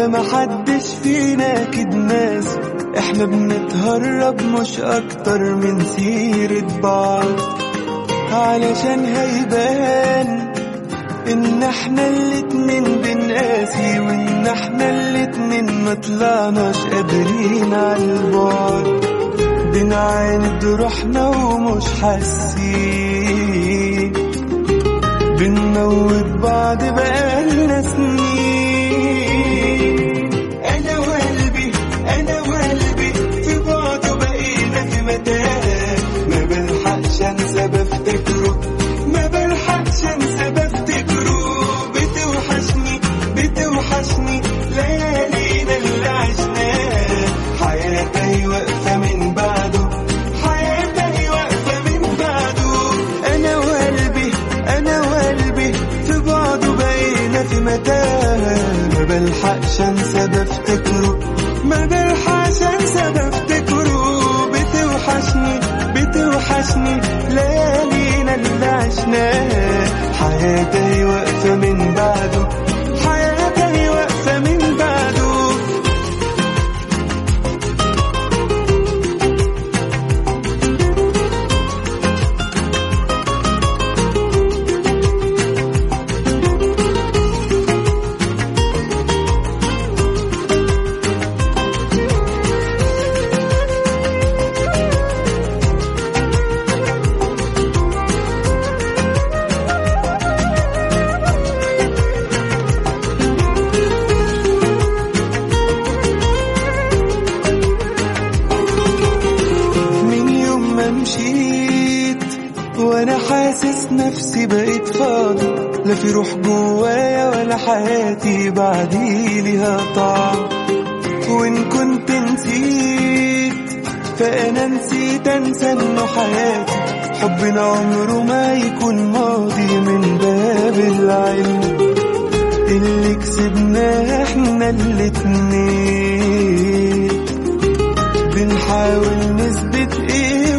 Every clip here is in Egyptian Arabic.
محدش فينا اكيد ناس احنا بنتهرب مش اكتر من سيرة بعض علشان هيبان ان احنا الاتنين بنقاسي وان احنا الاتنين ما طلعناش قادرين على البعد بنعاند روحنا ومش حاسين بنموت بعض بقالنا سنين انا وقلبي انا وقلبي في بعض بقينا في متاهه ما بلحقش انسى بفتكره ما بلحقش انسى بفتكره بتوحشني بتوحشني ليالينا اللي عشناها حياتي واقفه من بعده حياتي واقفه من بعده انا وقلبي انا وقلبي في بعضه بقينا في متاهه ما بلحقش انسى بفتكره ما بلحقش انسى بفتكره بتوحشني بتوحشني ليالينا اللي عشناها حياتي واقفه من بعده حياتي واقفه من بعده من يوم ما مشيت وانا حاسس نفسي بقيت فاضي لا في روح جوايا ولا حياتي بعدي ليها طعم وان كنت نسيت فانا نسيت انسى انه حياتي حبنا عمره ما يكون ماضي من باب العلم اللي كسبناه احنا الاتنين بنحاول نثبت ايه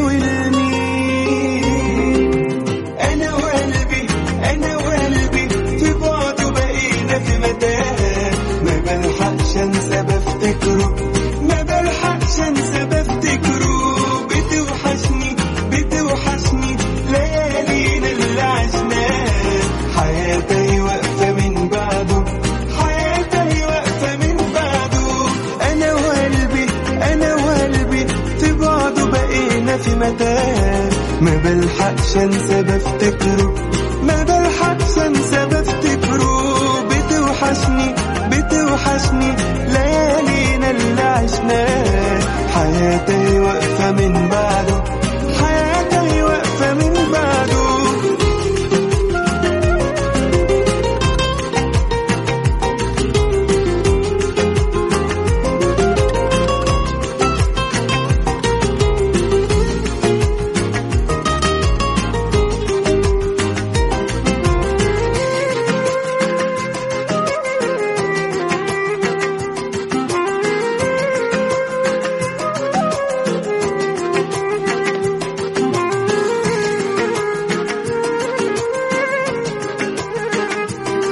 والمين انا وقلبي انا وقلبي في بعضه بقينا في متاهه ما بلحقش انسى بفتكره ما بلحقش انسى بفتكره بتوحشني بتوحشني ليالينا اللي عشناها حياتي واقفه من بعده حياتي واقفه من بعده انا وقلبي انا وقلبي في بعضه بقينا في متاهه ما بلحقش انسى بفتكره ما بلحقش انسى بفتكره بتوحشني بتوحشني ليالينا اللي عشناها حياتي واقفه من بعده حياتي واقفه من بعده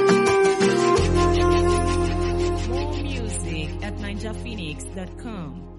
More music at ninjaphoenix.com.